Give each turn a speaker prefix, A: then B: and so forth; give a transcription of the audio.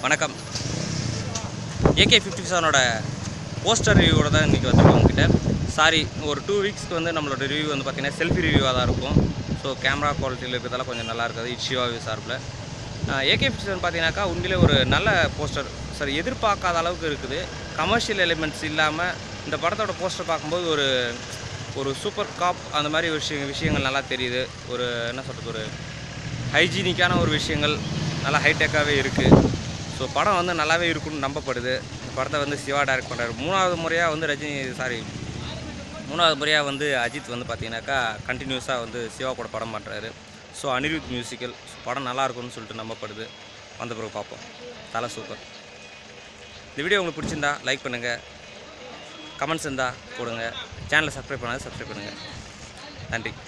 A: வணக்கம் AK fifty செவனோட poster ரிவ்யூவோட தான் இன்றைக்கி வந்திருக்கோம் உங்ககிட்ட சாரி ஒரு டூ வீக்ஸ்க்கு வந்து நம்மளோட ரிவ்யூ வந்து பார்த்திங்கன்னா செல்ஃபி ரிவ்யூவாக தான் இருக்கும் ஸோ கேமரா குவாலிட்டியில் இருக்கிறதால கொஞ்சம் நல்லா இருக்காது இட்ஷிவாவி சார்பில் ஏகே ஃபிஃப்டி செவன் பார்த்தீங்கன்னாக்கா உண்மையிலே ஒரு நல்ல போஸ்டர் சாரி எதிர்பார்க்காத அளவுக்கு இருக்குது கமர்ஷியல் எலிமெண்ட்ஸ் இல்லாமல் இந்த படத்தோட போஸ்டர் பார்க்கும்போது ஒரு ஒரு சூப்பர் காப் அந்த மாதிரி விஷய விஷயங்கள் நல்லா தெரியுது ஒரு என்ன சொல்கிறது ஒரு ஹைஜீனிக்கான ஒரு விஷயங்கள் நல்லா ஹைடெக்காகவே இருக்குது ஸோ படம் வந்து நல்லாவே இருக்கும்னு நம்பப்படுது இந்த படத்தை வந்து சிவா டைரக்ட் பண்ணுறாரு மூணாவது முறையாக வந்து ரஜினி சாரி மூணாவது முறையாக வந்து அஜித் வந்து பார்த்தீங்கன்னாக்கா கண்டினியூஸாக வந்து சிவா கூட படம் பண்ணுறாரு ஸோ அனிருத் மியூசிக்கல் படம் நல்லா இருக்கும்னு சொல்லிட்டு நம்பப்படுது வந்த பிறகு பார்ப்போம் தலை சூப்பர் இந்த வீடியோ உங்களுக்கு பிடிச்சிருந்தா லைக் பண்ணுங்கள் கமெண்ட்ஸ் இருந்தால் போடுங்க சேனலை சப்ஸ்கிரைப் பண்ணாத சப்ஸ்கிரைப் பண்ணுங்கள் நன்றி